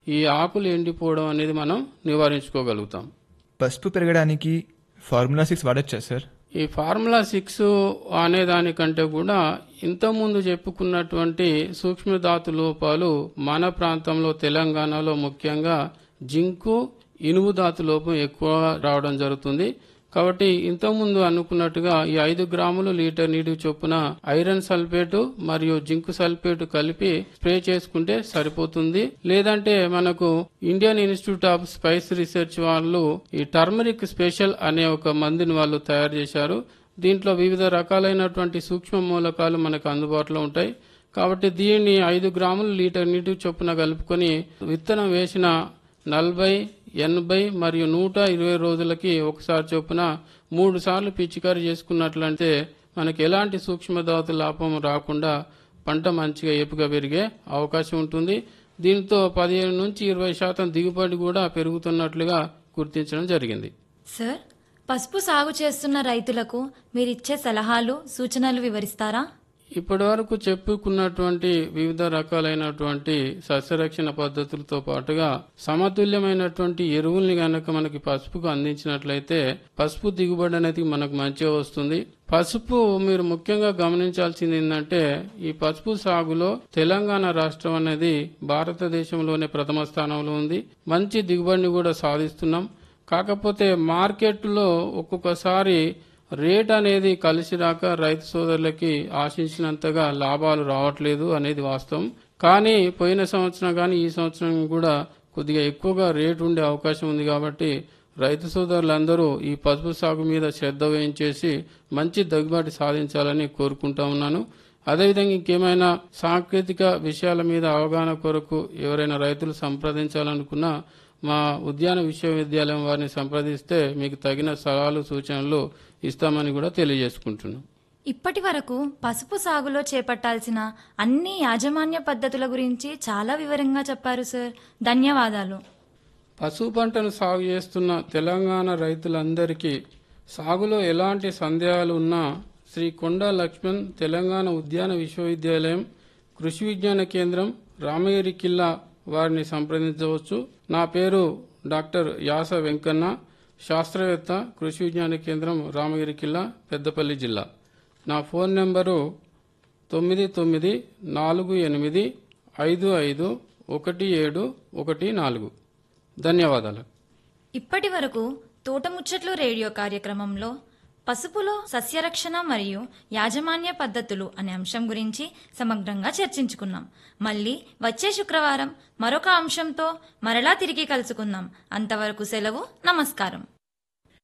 ఈ ఆకులు ఎండిపోవడం అనేది మనం నివారించుకోగలుగుతాం పసుపు పెరగడానికి ఫార్ములా సిక్స్ వాడచ్చా సార్ ఈ ఫార్ములా సిక్స్ అనే దానికంటే కూడా ఇంతకుముందు చెప్పుకున్నటువంటి సూక్ష్మధాతు లోపాలు మన ప్రాంతంలో తెలంగాణలో ముఖ్యంగా జింకు ఇనుము ధాతు లోపం ఎక్కువ రావడం జరుగుతుంది కాబట్టి ఇంతకుముందు అనుకున్నట్టుగా ఈ ఐదు గ్రాములు లీటర్ నీటి చొప్పున ఐరన్ సల్ఫేటు మరియు జింకు సల్ఫేట్ కలిపి స్ప్రే చేసుకుంటే సరిపోతుంది లేదంటే మనకు Indian institute of spice research వాళ్ళు ఈ టర్మరిక్ స్పెషల్ అనే ఒక మందుని వాళ్ళు తయారు చేశారు దీంట్లో వివిధ రకాలైనటువంటి సూక్ష్మ మూలకాలు మనకు అందుబాటులో ఉంటాయి కాబట్టి దీన్ని ఐదు గ్రాములు లీటర్ నీటి చొప్పున కలుపుకొని విత్తనం వేసిన నలభై ఎనభై మరియు నూట ఇరవై రోజులకి ఒకసారి చొప్పున మూడు సార్లు పిచికారీ చేసుకున్నట్లంటే మనకి ఎలాంటి సూక్ష్మధాతు లాభం రాకుండా పంట మంచిగా ఏపుగా పెరిగే అవకాశం ఉంటుంది దీంతో పదిహేను నుంచి ఇరవై శాతం దిగుబడి కూడా పెరుగుతున్నట్లుగా గుర్తించడం జరిగింది సార్ పసుపు సాగు చేస్తున్న రైతులకు మీరిచ్చే సలహాలు సూచనలు వివరిస్తారా ఇప్పటి వరకు చెప్పుకున్నటువంటి వివిధ రకాలైనటువంటి సస్యరక్షణ పద్ధతులతో పాటుగా సమతుల్యమైనటువంటి ఎరువుల్ని గనక మనకి పసుపుకు అందించినట్లయితే పసుపు దిగుబడి అనేది మనకు మంచిగా వస్తుంది పసుపు మీరు ముఖ్యంగా గమనించాల్సింది ఏంటంటే ఈ పసుపు సాగులో తెలంగాణ రాష్ట్రం అనేది భారతదేశంలోనే ప్రథమ స్థానంలో ఉంది మంచి దిగుబడిని కూడా సాధిస్తున్నాం కాకపోతే మార్కెట్లో ఒక్కొక్కసారి రేట్ అనేది కలిసి రాక రైతు సోదరులకి ఆశించినంతగా లాభాలు రావట్లేదు అనేది వాస్తవం కానీ పోయిన సంవత్సరం కానీ ఈ సంవత్సరం కూడా కొద్దిగా ఎక్కువగా రేటు ఉండే అవకాశం ఉంది కాబట్టి రైతు సోదరులందరూ ఈ పసుపు సాగు మీద శ్రద్ధ వహించేసి మంచి దిగుబడి సాధించాలని కోరుకుంటా ఉన్నాను అదేవిధంగా ఇంకేమైనా సాంకేతిక విషయాల మీద అవగాహన కొరకు ఎవరైనా రైతులు సంప్రదించాలనుకున్నా మా ఉద్యాన విశ్వవిద్యాలయం వారిని సంప్రదిస్తే మీకు తగిన సలహాలు సూచనలు ఇస్తామని కూడా తెలియజేసుకుంటున్నాం ఇప్పటి వరకు పసుపు సాగులో చేపట్టాల్సిన అన్ని యాజమాన్య పద్ధతుల గురించి చాలా వివరంగా చెప్పారు సార్ ధన్యవాదాలు పసుపు పంటను సాగు చేస్తున్న తెలంగాణ రైతులందరికీ సాగులో ఎలాంటి సందేహాలు ఉన్నా శ్రీ కొండా లక్ష్మణ్ తెలంగాణ ఉద్యాన విశ్వవిద్యాలయం కృషి విజ్ఞాన కేంద్రం రామగిరి కిల్లా వారిని సంప్రదించవచ్చు నా పేరు డాక్టర్ యాస వెంకన్న శాస్త్రవేత్త కృషి విజ్ఞాన కేంద్రం రామగిరి కిల్లా పెద్దపల్లి జిల్లా నా ఫోన్ నెంబరు తొమ్మిది తొమ్మిది నాలుగు ఎనిమిది ఐదు ఐదు ఒకటి ఏడు ఒకటి నాలుగు ధన్యవాదాలు ఇప్పటి వరకు తోటముచ్చట్లు రేడియో కార్యక్రమంలో పసుపులో సస్యరక్షణ మరియు యాజమాన్య పద్ధతులు అనే అంశం గురించి సమగ్రంగా చర్చించుకున్నాం మళ్ళీ వచ్చే శుక్రవారం మరొక అంశంతో మరలా తిరిగి కలుసుకుందాం అంతవరకు సెలవు నమస్కారం